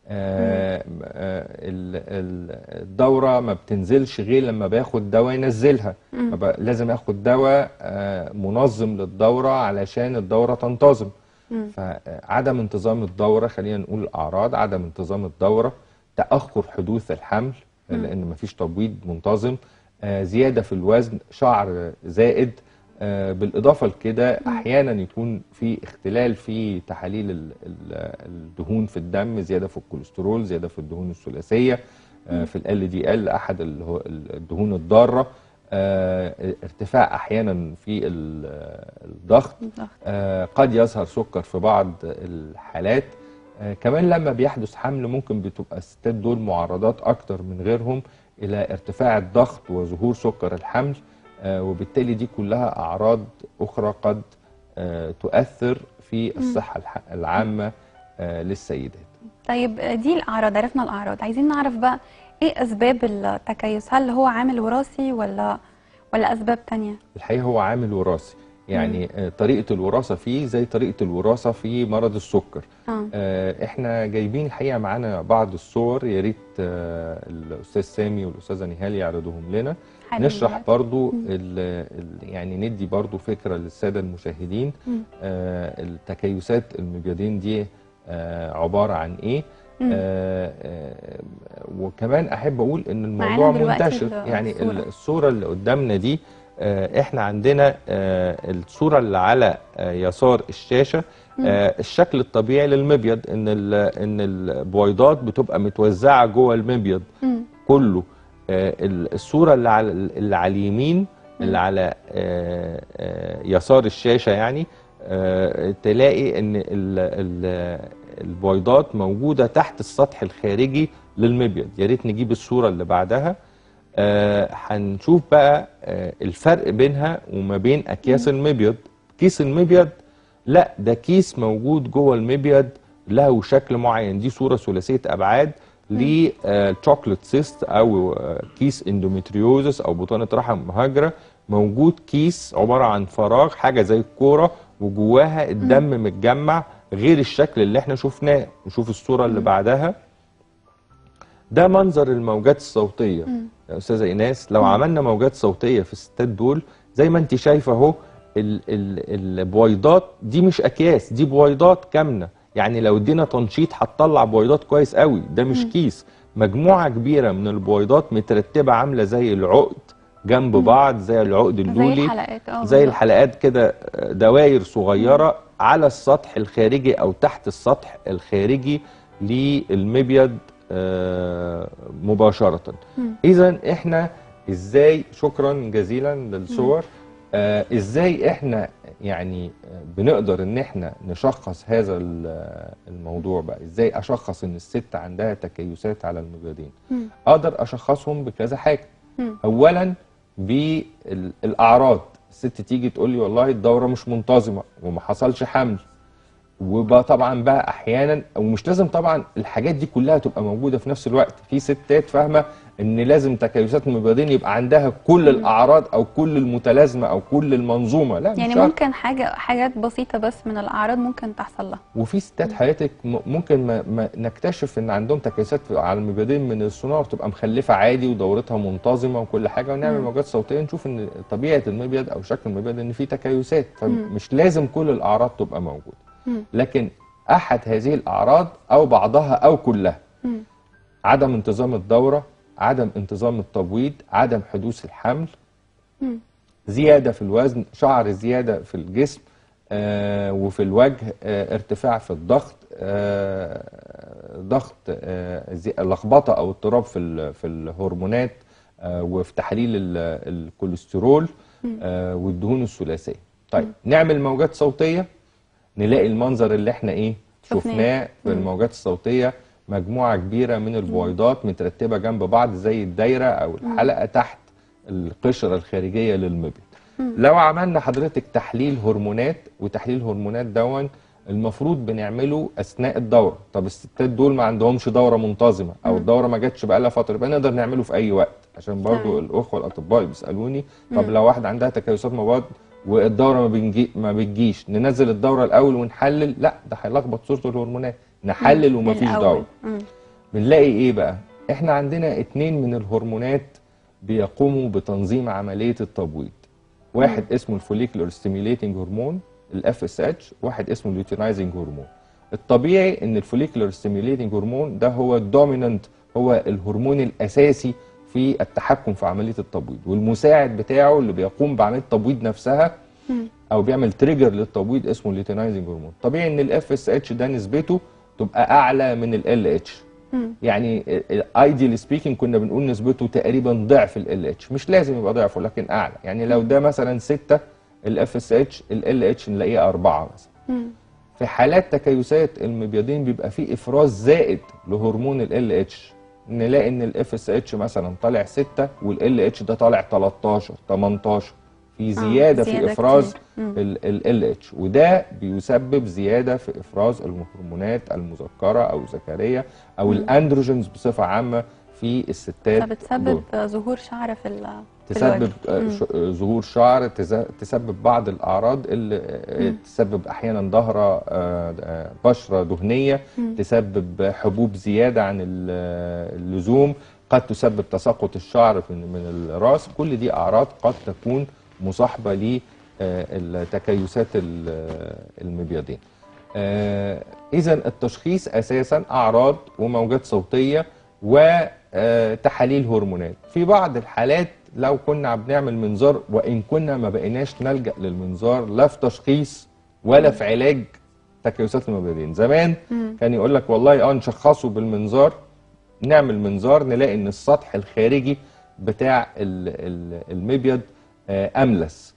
آه آه ال- ال- الدوره ما بتنزلش غير لما باخد دواء ينزلها ما ب- لازم اخد دواء آه منظم للدوره علشان الدوره تنتظم مم. فعدم انتظام الدوره خلينا نقول الاعراض عدم انتظام الدوره تاخر حدوث الحمل لان مفيش تبويض منتظم آه، زياده في الوزن شعر زائد آه، بالاضافه لكده احيانا يكون في اختلال في تحاليل ال- ال- الدهون في الدم زياده في الكوليسترول زياده في الدهون الثلاثيه آه، في ال دي ال احد اللي هو الدهون الضاره آه، ارتفاع احيانا في ال- الضغط الضغط. آه، قد يظهر سكر في بعض الحالات آه، كمان لما بيحدث حمل ممكن بتبقى الستات دول معرضات اكتر من غيرهم الى ارتفاع الضغط وظهور سكر الحمل آه، وبالتالي دي كلها اعراض اخرى قد آه، تؤثر في الصحه الح- العامه آه، للسيدات طيب آه، دي الاعراض عرفنا الاعراض عايزين نعرف بقى ايه اسباب التكيس هل هو عامل وراثي ولا ولا اسباب تانية الحقيقه هو عامل وراثي يعني آه، طريقه الوراثه فيه زي طريقه الوراثه في مرض السكر اه آه، احنا جايبين الحقيقه معانا بعض الصور يا ريت آه، الاستاذ سامي والاستاذه نهال يعرضوهم لنا حالا نشرح دلوقتي. برضو ال ال يعني ندي برضو فكره للساده المشاهدين مم. آه، التكيسات المبيضين دي آه، عباره عن ايه مم. آه، آه، وكمان احب اقول ان الموضوع معانا دلوقتي منتشر ال- يعني الصورة. ال- الصوره اللي قدامنا دي آه، احنا عندنا آه، الصوره اللي على آه، يسار الشاشه آه، الشكل الطبيعي للمبيض ان ال- ان البويضات بتبقى متوزعه جوه المبيض مم. كله آه، ال- الصوره اللي على اللي على اليمين اللي على آه، آه، يسار الشاشه يعني آه، تلاقي ان ال- ال- البويضات موجوده تحت السطح الخارجي للمبيض يا ريت نجيب الصوره اللي بعدها آه، هنشوف بقى آه، الفرق بينها وما بين اكياس المبيض كيس المبيض لا ده كيس موجود جوه المبيض له شكل معين دي صوره ثلاثيه ابعاد للشوكليت سيست او آه، كيس اندومتريوزس او بطانه رحم مهاجره موجود كيس عباره عن فراغ حاجه زي الكوره وجواها الدم متجمع غير الشكل اللي احنا شفناه نشوف الصوره اللي بعدها ده منظر الموجات الصوتيه يا استاذه ايناس لو عملنا موجات صوتيه في الستات دول زي ما انت شايفه اهو ال- ال- البويضات دي مش اكياس دي بويضات كامنه يعني لو ادينا تنشيط هتطلع بويضات كويس قوي ده مش كيس مجموعه كبيره من البويضات مترتبه عامله زي العقد جنب بعض زي العقد زي اللولي الحلقات اه زي بالظبط. الحلقات كده دوائر صغيرة على السطح الخارجي أو تحت السطح الخارجي للمبيض آه، مباشرة مم. إذا إحنا ازاي شكرا جزيلا للصور آه ازاي احنا يعني آه، بنقدر ان احنا نشخص هذا ال- الموضوع بقى ازاي اشخص ان الست عندها تكيسات على المبيضين مم. اقدر اشخصهم بكذا حاجه مم. اولا بالاعراض الست تيجي تقول لي والله الدوره مش منتظمه وما حصلش حمل وبقى طبعا بقى احيانا ومش لازم طبعا الحاجات دي كلها تبقى موجوده في نفس الوقت في ستات فاهمه ان لازم تكيسات المبيضين يبقى عندها كل الاعراض او كل المتلازمه او كل المنظومه لا يعني مش شرط. ممكن حاجه حاجات بسيطه بس من الاعراض ممكن تحصل لها وفي ستات حياتك م- ممكن ما, ما نكتشف ان عندهم تكيسات في- على المبيضين من السونار تبقى مخلفه عادي ودورتها منتظمه وكل حاجه ونعمل مم. موجات صوتيه نشوف ان طبيعه المبيض او شكل المبيض ان في تكيسات فمش لازم كل الاعراض تبقى موجوده مم. لكن احد هذه الاعراض او بعضها او كلها مم. عدم انتظام الدوره عدم انتظام التبويض عدم حدوث الحمل مم. زياده في الوزن شعر زياده في الجسم آه وفي الوجه آه ارتفاع في الضغط آه ضغط آه زي- لخبطه او اضطراب في ال- في الهرمونات آه وفي تحليل ال- الكوليسترول آه والدهون الثلاثيه طيب نعمل موجات صوتيه نلاقي المنظر اللي احنا ايه شفناه. شفناه في مم. الموجات الصوتيه مجموعه كبيره من البويضات مترتبه جنب بعض زي الدايره او الحلقه تحت القشره الخارجيه للمبيض لو عملنا حضرتك تحليل هرمونات وتحليل هرمونات دون المفروض بنعمله اثناء الدوره طب الستات دول ما عندهمش دوره منتظمه او الدوره ما جاتش بقالها فتره يبقى نقدر نعمله في اي وقت عشان برضو تمام. الاخوه الاطباء بيسالوني طب لو واحده عندها تكيسات مبيض والدوره ما بنجي ما بتجيش ننزل الدوره الاول ونحلل لا ده هيلخبط صوره الهرمونات نحلل ومفيش الأول. دوره مم. بنلاقي ايه بقى احنا عندنا اتنين من الهرمونات بيقوموا بتنظيم عمليه التبويض واحد اسمه الفوليكولر ستيميليتنج هرمون الاف اس اتش واحد اسمه اليوتينايزنج هرمون الطبيعي ان الفوليكولر ستيميليتنج هرمون ده هو الدومينانت هو الهرمون الاساسي في التحكم في عمليه التبويض والمساعد بتاعه اللي بيقوم بعمليه التبويض نفسها مم. او بيعمل تريجر للتبويض اسمه الليتينايزنج هرمون طبيعي ان الاف اس اتش ده نسبته تبقى اعلى من ال اتش مم. يعني ايديال سبيكينج كنا بنقول نسبته تقريبا ضعف ال اتش مش لازم يبقى ضعفه لكن اعلى يعني لو ده مثلا 6 الاف اس اتش ال اتش نلاقيه 4 مثلا مم. في حالات تكيسات المبيضين بيبقى فيه افراز زائد لهرمون ال اتش نلاقي ان الاف اس اتش مثلا طالع 6 والال اتش ده طالع 13 18 في زياده في زيادة افراز كتير. مم. ال اتش وده بيسبب زياده في افراز الهرمونات المذكره او الذكريه او الاندروجينز بصفه عامه في الستات دول. فبتسبب ظهور شعر في ال في تسبب الوجه. آه، مم. ش- آه، ظهور شعر تز- تسبب بعض الاعراض اللي آه، تسبب احيانا ظهره آه، آه، بشره دهنيه تسبب حبوب زياده عن ال- آه، اللزوم قد تسبب تساقط الشعر في- من الراس كل دي اعراض قد تكون مصاحبه لتكيسات المبيضين اذا التشخيص اساسا اعراض وموجات صوتيه وتحاليل هرمونات في بعض الحالات لو كنا بنعمل منظار وان كنا ما بقيناش نلجا للمنظار لا في تشخيص ولا في علاج تكيسات المبيضين زمان كان يقول لك والله اه نشخصه بالمنظار نعمل منظار نلاقي ان السطح الخارجي بتاع ال- ال- المبيض آه، املس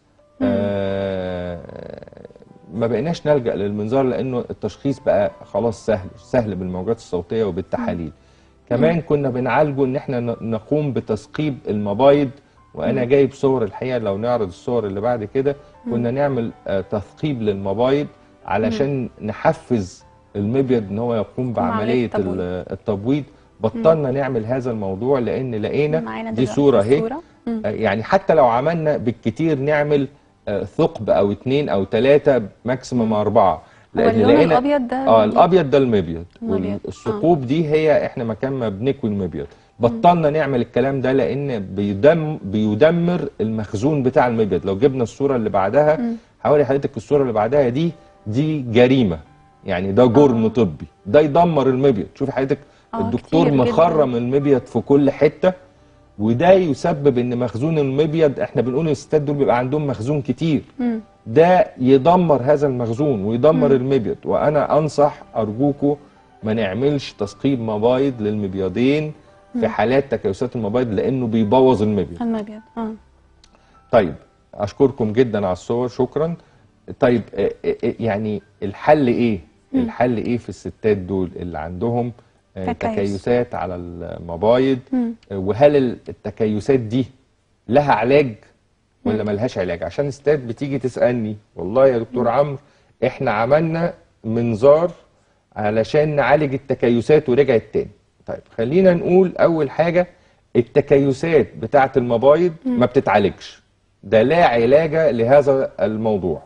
آه، ما بقيناش نلجا للمنظار لانه التشخيص بقى خلاص سهل سهل بالموجات الصوتيه وبالتحاليل كمان كنا بنعالجه ان احنا ن- نقوم بتثقيب المبايض وانا جايب صور الحقيقه لو نعرض الصور اللي بعد كده كنا نعمل آه، تثقيب للمبايض علشان نحفز المبيض ان هو يقوم بعملية بعمليه التبويض. ال- التبويض بطلنا نعمل هذا الموضوع لان لقينا معانا دي دلوقتي صوره اهي الصورة. مم. آه، يعني حتى لو عملنا بالكتير نعمل آه، ثقب او اتنين او تلاتة ماكسيمم اربعة هو اللون الابيض ده اه الابيض ده المبيض المبيض. والثقوب دي هي احنا مكان ما بنكوي المبيض بطلنا نعمل الكلام ده لان بيدم بيدمر المخزون بتاع المبيض لو جبنا الصوره اللي بعدها حوالي حضرتك الصوره اللي بعدها دي دي جريمه يعني ده جرم طبي ده يدمر المبيض شوفي حضرتك آه، الدكتور كتير جداً. مخرم المبيض في كل حته وده يسبب ان مخزون المبيض احنا بنقول الستات دول بيبقى عندهم مخزون كتير مم. ده يدمر هذا المخزون ويدمر المبيض وانا انصح ارجوكم ما نعملش تثقيب مبايض للمبيضين في حالات تكيسات المبيض لانه بيبوظ المبيض المبيض اه طيب اشكركم جدا على الصور شكرا طيب آه، آه، آه، يعني الحل ايه الحل ايه في الستات دول اللي عندهم آه، تكيس. تكيسات على المبايض مم. آه، وهل ال- التكيسات دي لها علاج ولا ملهاش علاج عشان الستات بتيجي تسالني والله يا دكتور عمرو احنا عملنا منظار علشان نعالج التكيسات ورجعت تاني طيب خلينا نقول اول حاجه التكيسات بتاعه المبايض ما بتتعالجش ده لا علاج لهذا الموضوع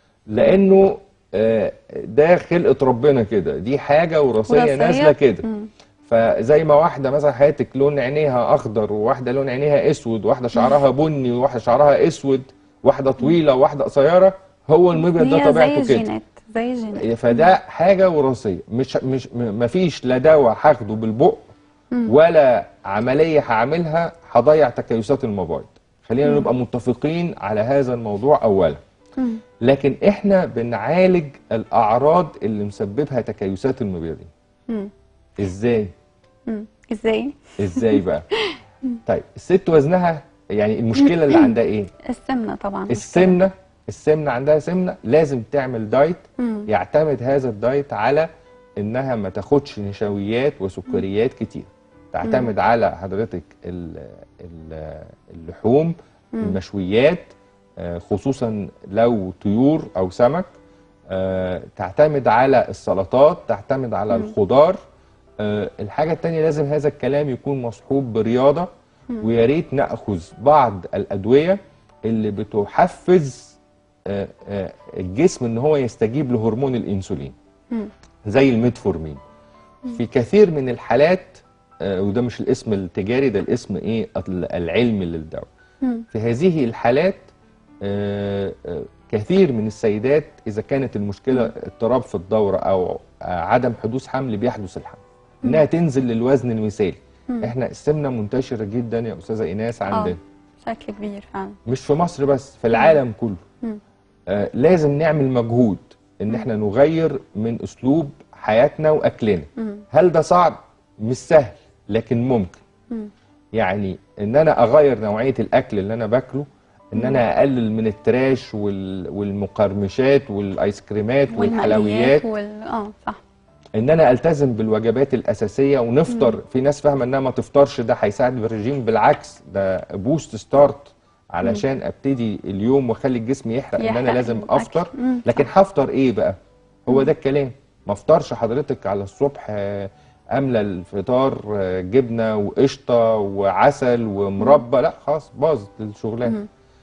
لانه آه، ده خلقه ربنا كده دي حاجه وراثيه وراثية؟ نازله كده مم. فزي ما واحده مثلا حياتك لون عينيها اخضر وواحده لون عينيها اسود وواحده شعرها بني وواحده شعرها اسود واحده طويله وواحده قصيره هو المبيض ده هي زي طبيعته كده الجينات زي الجينات فده حاجه وراثيه مش مش م- مفيش لا دواء هاخده بالبق ولا عمليه هعملها هضيع تكيسات المبايض خلينا نبقى متفقين على هذا الموضوع اولا مم. لكن احنا بنعالج الاعراض اللي مسببها تكيسات المبيضين مم. ازاي مم. ازاي ازاي بقى طيب الست وزنها يعني المشكله اللي عندها ايه السمنه طبعا السمنه السمنه عندها سمنه لازم تعمل دايت مم. يعتمد هذا الدايت على انها ما تاخدش نشويات وسكريات كتير تعتمد على حضرتك ال- ال- اللحوم المشويات آه، خصوصا لو طيور او سمك آه، تعتمد على السلطات تعتمد على الخضار آه، الحاجة التانية لازم هذا الكلام يكون مصحوب برياضة ويا ريت ناخذ بعض الادويه اللي بتحفز آه، آه، الجسم ان هو يستجيب لهرمون الانسولين مم. زي الميتفورمين في كثير من الحالات آه، وده مش الاسم التجاري ده الاسم ايه ال- العلمي للدواء مم. في هذه الحالات آه، آه، كثير من السيدات اذا كانت المشكله اضطراب في الدوره او آه، عدم حدوث حمل بيحدث الحمل انها تنزل للوزن المثالي احنا السمنه منتشره جدا يا استاذه ايناس عندنا اه بشكل كبير فعلا مش في مصر بس في العالم كله مم. آه لازم نعمل مجهود ان احنا نغير من اسلوب حياتنا واكلنا مم. هل ده صعب مش سهل لكن ممكن مم. يعني ان انا اغير نوعيه الاكل اللي انا باكله ان انا اقلل من التراش وال- والمقرمشات والايس كريمات والحلويات وال... اه صح ان انا التزم بالوجبات الاساسيه ونفطر في ناس فاهمه انها ما تفطرش ده هيساعد في الرجيم بالعكس ده بوست ستارت علشان ابتدي اليوم واخلي الجسم يحرق ان انا يحرق لازم الأكل. افطر مم، لكن هفطر ايه بقى هو ده الكلام ما افطرش حضرتك على الصبح آه، املى الفطار آه، جبنه وقشطه وعسل ومربى لا خلاص باظت الشغلانه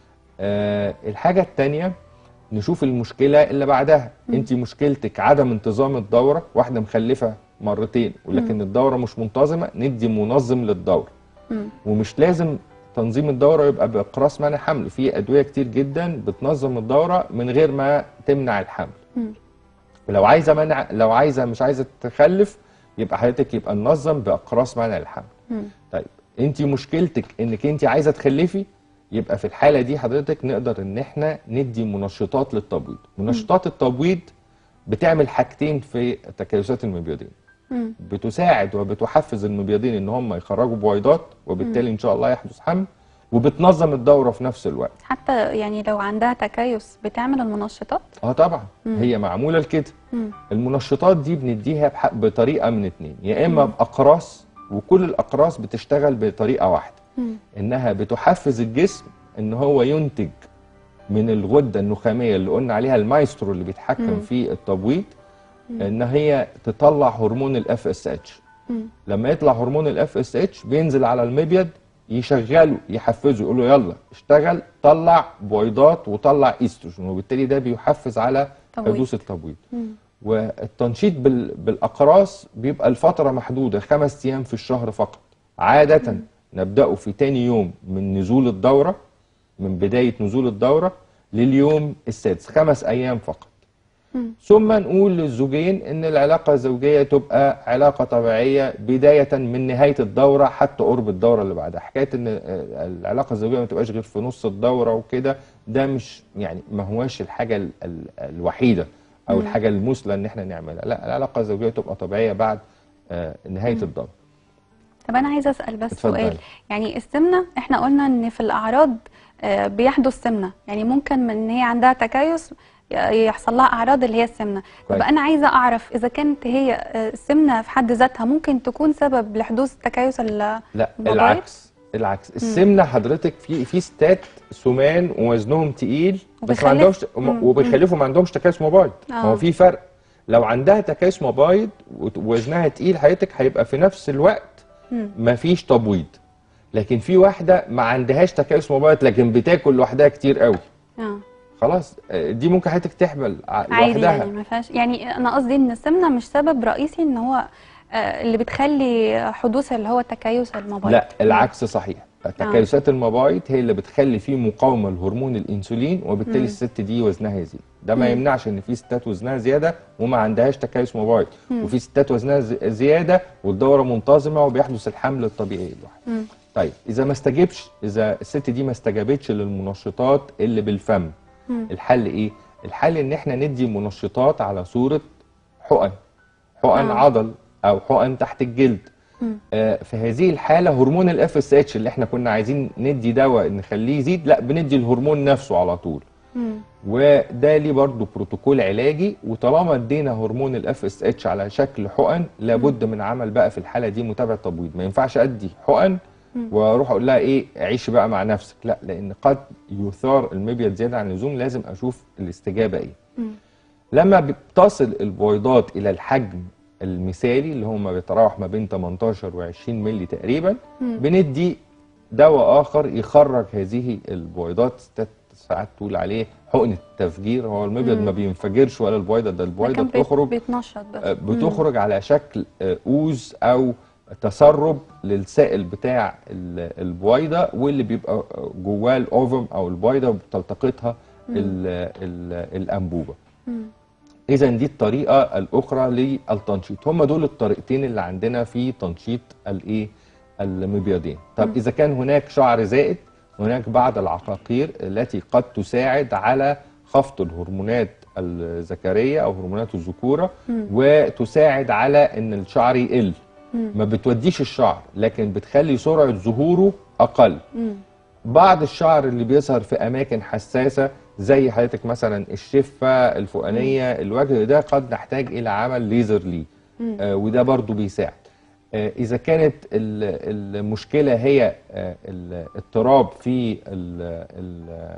آه الحاجه الثانيه نشوف المشكله اللي بعدها انت مشكلتك عدم انتظام الدوره واحده مخلفه مرتين ولكن الدوره مش منتظمه ندي منظم للدوره مم. ومش لازم تنظيم الدوره يبقى باقراص منع حمل في ادويه كتير جدا بتنظم الدوره من غير ما تمنع الحمل مم. لو عايزه منع لو عايزه مش عايزه تخلف يبقى حضرتك يبقى ننظم باقراص منع الحمل مم. طيب انت مشكلتك انك انت عايزه تخلفي يبقى في الحاله دي حضرتك نقدر ان احنا ندي منشطات للتبويض منشطات التبويض بتعمل حاجتين في تكيسات المبيضين مم. بتساعد وبتحفز المبيضين ان هم يخرجوا بويضات وبالتالي ان شاء الله يحدث حمل وبتنظم الدوره في نفس الوقت حتى يعني لو عندها تكيس بتعمل المنشطات اه طبعا هي معموله لكده مم. المنشطات دي بنديها بح- بطريقه من اتنين يا اما باقراص وكل الاقراص بتشتغل بطريقه واحده مم. انها بتحفز الجسم ان هو ينتج من الغده النخاميه اللي قلنا عليها المايسترو اللي بيتحكم مم. في التبويض ان هي تطلع هرمون الاف اس اتش مم. لما يطلع هرمون الاف اس اتش بينزل على المبيض يشغله يحفزه يقول له يلا اشتغل طلع بويضات وطلع ايستروجين وبالتالي ده بيحفز على تبويض. حدوث التبويض مم. والتنشيط بال... بالاقراص بيبقى الفتره محدوده خمس ايام في الشهر فقط عاده نبداه في تاني يوم من نزول الدوره من بدايه نزول الدوره لليوم السادس خمس ايام فقط مم. ثم نقول للزوجين ان العلاقه الزوجيه تبقى علاقه طبيعيه بدايه من نهايه الدوره حتى قرب الدوره اللي بعدها حكايه ان آه، العلاقه الزوجيه ما تبقاش غير في نص الدوره وكده ده مش يعني ما هواش الحاجه ال ال الوحيده او الحاجه المثلى ان احنا نعملها لا العلاقه الزوجيه تبقى طبيعيه بعد آه، نهايه الدوره طب انا عايزه اسال بس اتفضلي. سؤال يعني السمنه احنا قلنا ان في الاعراض آه، بيحدث سمنه يعني ممكن من ان هي عندها تكيس ي- يحصل لها اعراض اللي هي السمنه طب كويس. انا عايزه اعرف اذا كانت هي آه، السمنه في حد ذاتها ممكن تكون سبب لحدوث تكيس ال- لا الموبايل؟ العكس العكس السمنه حضرتك في في ستات سمان ووزنهم تقيل بس ما وبيخلف- عندهمش مم. وبيخلفوا ما عندهمش تكيس مبايض ما آه. هو في فرق لو عندها تكيس مبايض وت- ووزنها تقيل حضرتك هيبقى في نفس الوقت مم. ما فيش تبويض لكن في واحده ما عندهاش تكيس مبايض لكن بتاكل لوحدها كتير قوي اه خلاص آه، دي ممكن حضرتك تحمل ع- عادي لوحدها يعني ما فيهاش يعني انا قصدي ان السمنه مش سبب رئيسي ان هو آه، اللي بتخلي حدوث اللي هو التكيس المبيض لا العكس صحيح تكيسات المبايض هي اللي بتخلي فيه مقاومه لهرمون الانسولين وبالتالي مم. الست دي وزنها يزيد ده ما مم. يمنعش ان في ستات وزنها زياده وما عندهاش تكيس مبايض وفي ستات وزنها ز- زياده والدوره منتظمه وبيحدث الحمل الطبيعي لوحده مم. طيب اذا ما استجبش اذا الست دي ما استجابتش للمنشطات اللي بالفم مم. الحل ايه الحل ان احنا ندي منشطات على صوره حقن حقن آه. عضل او حقن تحت الجلد مم. آه، في هذه الحاله هرمون الاف اس اتش اللي احنا كنا عايزين ندي دواء نخليه يزيد لا بندي الهرمون نفسه على طول مم. وده ليه برضه بروتوكول علاجي وطالما ادينا هرمون الاف اس اتش على شكل حقن لابد من عمل بقى في الحاله دي متابعه تبويض ما ينفعش ادي حقن واروح اقول لها ايه عيشي بقى مع نفسك لا لان قد يثار المبيض زياده عن اللزوم لازم اشوف الاستجابه ايه مم. لما بتصل البويضات الى الحجم المثالي اللي هو ما بيتراوح ما بين 18 و20 مللي تقريبا مم. بندي دواء اخر يخرج هذه البويضات ستات ساعات تقول عليه حقن التفجير هو المبيض مم. ما بينفجرش ولا البويضه ده البويضه لكن بيت- بتخرج بيتنشط بس آه، بتخرج على شكل آه، اوز او تسرب للسائل بتاع ال- البويضه واللي بيبقى جواه الاوفم او البويضه وبتلتقطها ال- ال- الانبوبه مم. اذا دي الطريقه الاخرى للتنشيط هم دول الطريقتين اللي عندنا في تنشيط الايه المبيضين طب اذا كان هناك شعر زائد هناك بعض العقاقير التي قد تساعد على خفض الهرمونات الذكريه او هرمونات الذكوره وتساعد على ان الشعر يقل مم. ما بتوديش الشعر لكن بتخلي سرعه ظهوره اقل مم. بعض الشعر اللي بيظهر في اماكن حساسه زي حضرتك مثلا الشفه الفوقانيه الوجه ده قد نحتاج الى عمل ليزر ليه مم. آه وده برضو بيساعد آه اذا كانت ال- المشكله هي آه الاضطراب في ال- ال-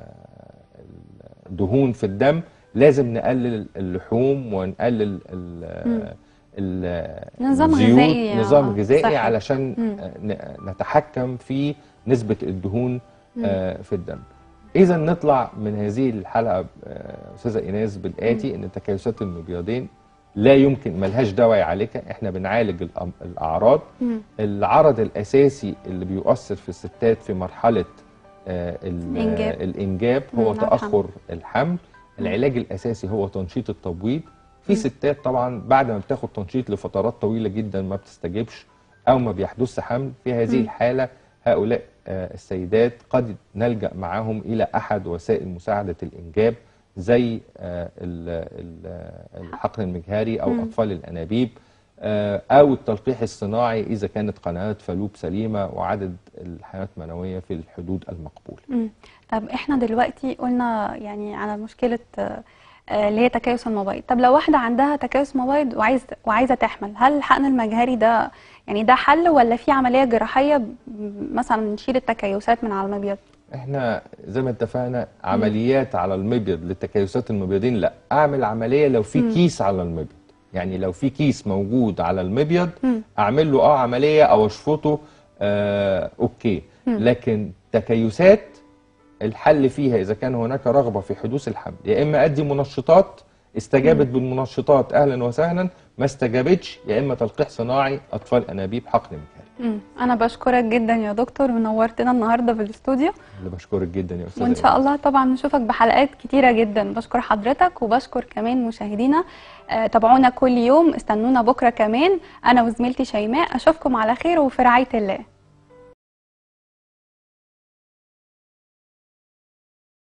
الدهون في الدم لازم نقلل اللحوم ونقلل ال- ال- نظام الزيوت، غذائي، نظام آه، غذائي صحي. علشان مم. آه، ن- نتحكم في نسبة الدهون آه، في الدم إذا نطلع من هذه الحلقة آه، أستاذة إيناس بالآتي إن تكيسات المبيضين لا يمكن ملهاش دواء يعالجها احنا بنعالج الأم- الأعراض مم. العرض الأساسي اللي بيؤثر في الستات في مرحلة آه، ال- الإنجاب. آه، الإنجاب هو مم، تأخر الحمل العلاج الأساسي هو تنشيط التبويض في ستات طبعا بعد ما بتاخد تنشيط لفترات طويلة جدا ما بتستجبش أو ما بيحدث حمل في هذه مم. الحالة هؤلاء آه، السيدات قد نلجأ معاهم إلى أحد وسائل مساعدة الإنجاب زي آه، ال- ال- الحقن المجهري أو مم. أطفال الأنابيب آه، أو التلقيح الصناعي إذا كانت قنوات فالوب سليمة وعدد الحيوانات المنوية في الحدود المقبولة مم. طب احنا دلوقتي قلنا يعني على مشكلة آه، آه، اللي هي تكيس المبيض طب لو واحدة عندها تكيس مبيض وعايز وعايزة تحمل هل الحقن المجهري ده يعني ده حل ولا في عملية جراحية ب- مثلا نشيل التكيسات من على المبيض احنا زي ما اتفقنا عمليات على المبيض للتكيسات المبيضين لا اعمل عمليه لو في كيس على المبيض يعني لو في كيس موجود على المبيض مم. اعمل له اه عمليه او اشفطه آه اوكي لكن تكيسات الحل فيها اذا كان هناك رغبه في حدوث الحمل يا اما ادي منشطات استجابت بالمنشطات اهلا وسهلا ما استجابتش يا اما تلقيح صناعي اطفال انابيب حقن مجهري مم. انا بشكرك جدا يا دكتور ونورتنا النهارده في الاستوديو اللي بشكرك جدا يا استاذ وان شاء الله طبعا نشوفك بحلقات كتيره جدا بشكر حضرتك وبشكر كمان مشاهدينا آه، تابعونا كل يوم استنونا بكره كمان انا وزميلتي شيماء اشوفكم على خير وفي رعايه الله